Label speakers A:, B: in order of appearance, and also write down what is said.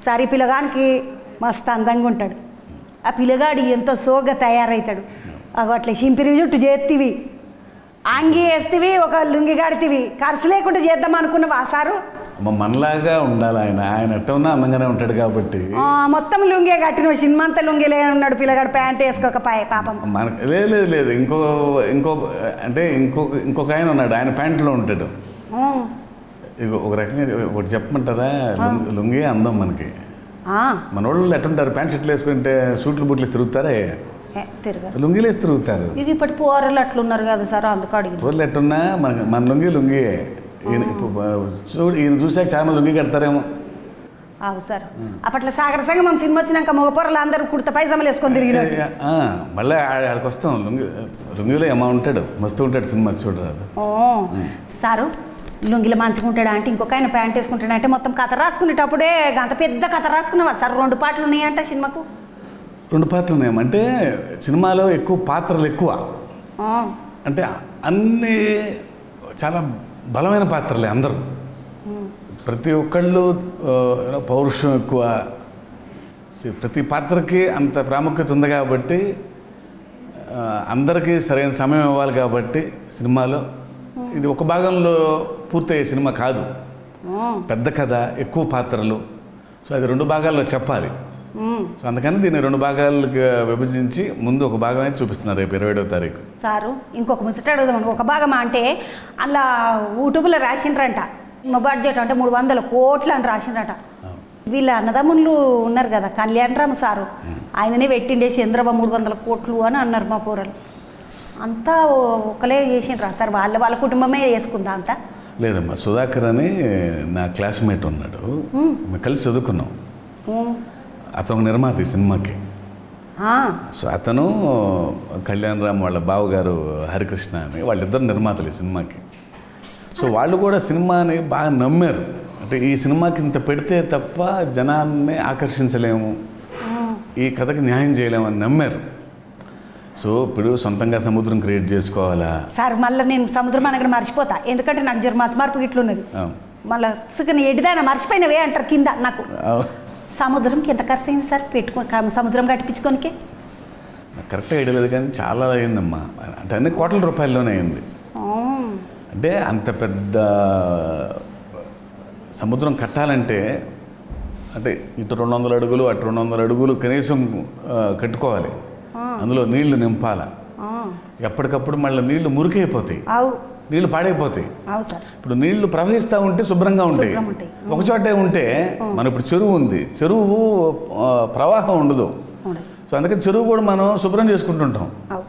A: సరే ఈ పిల్లగానికి మస్తు అందంగా ఉంటాడు ఆ పిల్లగాడు ఎంత సోగ్గా తయారవుతాడు అగో అట్లా చింపిరి చుట్టూ చేతివి అంగి వేస్తేవి ఒక లుంగి కడితివి ఖర్చు లేకుండా చేద్దాం అనుకున్నావా సారు
B: అమ్మ మనలాగా ఉండాలి ఆయన ఆయన ఎట్ట ఉన్నా అందంగానే ఉంటాడు కాబట్టి
A: ఆ, మొత్తం లుంగే కట్టిన సినిమా అంతా లుంగిలే ఉన్నాడు పిల్లగాడు ప్యాంట్ వేసుకోకపాయే పాపం
B: మన లేదు లేదు లేదు ఇంకో ఇంకో అంటే ఇంకొక ఇంకొక ఆయన ఉన్నాడు ఆయన ప్యాంట్లో ఉంటాడు
A: ఆ,
B: ఇగో ఒక రకంగా ఒకటి చెప్పమంటారా లుంగి- లుంగి అందం మనకి
A: ఆ,
B: మన వాళ్ళు ఎట్టుంటారు ప్యాంట్ ఇట్లా వేసుకుంటే సూట్లు బూట్లు వేసి తిరుగుతారే
A: ఏ, తిరగరు
B: లుంగీలు వేసి తిరుగుతారు
A: ఇది ఇప్పటి పోరలు అట్లున్నారు కదా సార్ అందుకు అడిగింది
B: ఊర్లో ఎట్టున్నా మన మన లుంగి లుంగి ఈయన ఇప్పుడు బా- చూడు ఈయన చూసాక చాలా మంది లుంగి కడతారేమో
A: అవు సార్ అప్పట్లో సాగర సంగమం సినిమా వచ్చినాక మగ పొరలు అందరూ కుర్త పైజామలు వేసుకొని తిరిగినారు
B: ఆ, మళ్ళీ ఆ- ఆడికి వస్తాం లుంగి లుంగిలో ఏమో ఉంటాడు మస్తు ఉంటాడు సినిమా చూడరాదు
A: ఓ సారు లుంగిలో మంచిగా ఉంటాడా అంటే ఇంకొక ఆయన ప్యాంట్ వేసుకుంటాడా అంటే మొత్తం కథ రాసుకునేటప్పుడే అంత పెద్ద కథ రాసుకున్నావా సార్ రెండు పాటలు ఉన్నాయంట సినిమాకు
B: రెండు పాటలు ఉన్నాయి అంటే సినిమాలో ఎక్కువ పాత్రలు ఎక్కువ
A: ఆ,
B: అంటే అన్ని చాలా బలమైన పాత్రలే అందరూ ప్రతి ఒక్కళ్ళు ఆ, పౌరుషం ఎక్కువ సి- ప్రతి పాత్రకి అంత ప్రాముఖ్యత ఉంది కాబట్టి ఆ, అందరికీ సరైన సమయం ఇవ్వాలి కాబట్టి సినిమాలో ఇది ఒక భాగంలో పూర్తయ్యే సినిమా కాదు
A: ఆ,
B: పెద్ద కథ ఎక్కువ పాత్రలు సో అది రెండు భాగాల్లో చెప్పాలి
A: ఉమ్.
B: సో అందుకని దీన్ని రెండు భాగాలుగా విభజించి ముందు ఒక భాగమే చూపిస్తున్నారు రేపు ఇరవై ఏడవ తారీఖు
A: సారు ఇంకొక ముచ్చట అడుగుదాం ఒక భాగం అంటే అలా యూట్యూబ్లో రాసిండ్రంట మా బడ్జెట్ అంటే మూడు వందల కోట్లు అని రాసిండ్రట వీళ్ళ అన్నదమ్ముళ్ళు ఉన్నారు కదా కళ్యాణరామ సారు ఆయననే పెట్టిండే చంద్రబాబు మూడు వందల కోట్లు అని అన్నారు మా పూరలు అంతా ఓ- ఒకలే చేసిండ్రా సార్ వాళ్ళ వాళ్ళ కుటుంబమే చేసుకుందా అంతా
B: లేదమ్మా సుధాకర్ అని నా క్లాస్మేట్ ఉన్నాడు మేము కలిసి చదువుకున్నాం
A: ఉమ్.
B: అతను ఒక నిర్మాత ఈ సినిమాకి
A: ఆ,
B: సో అతను కళ్యాణ్ రామ్ వాళ్ళ బావగారు హరికృష్ణ అని వాళ్ళిద్దరు నిర్మాతలు ఈ సినిమాకి సో వాళ్ళు కూడా సినిమాని బాగా నమ్మారు అంటే ఈ సినిమాకి ఇంత పెడితే తప్ప జనాన్ని ఆకర్షించలేము ఈ కథకి న్యాయం చేయలేమని నమ్మారు సో ఇప్పుడు సొంతంగా సముద్రం క్రియేట్ చేసుకోవాలా
A: సార్ మళ్ళీ నేను సముద్రం అనగానే మర్చిపోతా ఎందుకంటే నాకు జర మత మార్పు ఇట్లున్నది
B: ఆ,
A: మళ్ళీ సుఖని ఎడిదానా మర్చిపోయినవే అంటారు కింద నాకు
B: ఆ,
A: సముద్రంకి ఎంత ఖర్చు అయింది సార్ పెట్టుకో క- సముద్రం కట్టించుకోనికి
B: నాకు కరెక్ట్గా ఐడియా లేదు కానీ చాలా అయిందమ్మా అంటే అన్ని కోట్ల రూపాయల్లోనే అయింది అంటే అంత పెద్ద సముద్రం కట్టాలంటే అంటే ఇటు రెండు వందల అడుగులు అటు రెండు వందల అడుగులు కనీసం ఆ, కట్టుకోవాలి అందులో నీళ్లు నింపాల ఎప్పటికప్పుడు మళ్ళీ నీళ్లు మురికైపోతాయి
A: అవు
B: నీళ్లు పాడైపోతాయి
A: అవు సార్
B: ఇప్పుడు నీళ్లు ప్రవహిస్తూ ఉంటే శుభ్రంగా ఉంటాయి
A: శుభ్రం ఉంటాయి.
B: ఒక చోటే ఉంటే మన ఇప్పుడు చెరువు ఉంది చెరువు ఆ, ప్రవాహం ఉండదు
A: ఉండదు.
B: సో అందుకని చెరువు కూడా మనం శుభ్రం చేసుకుంటుంటాం
A: అవు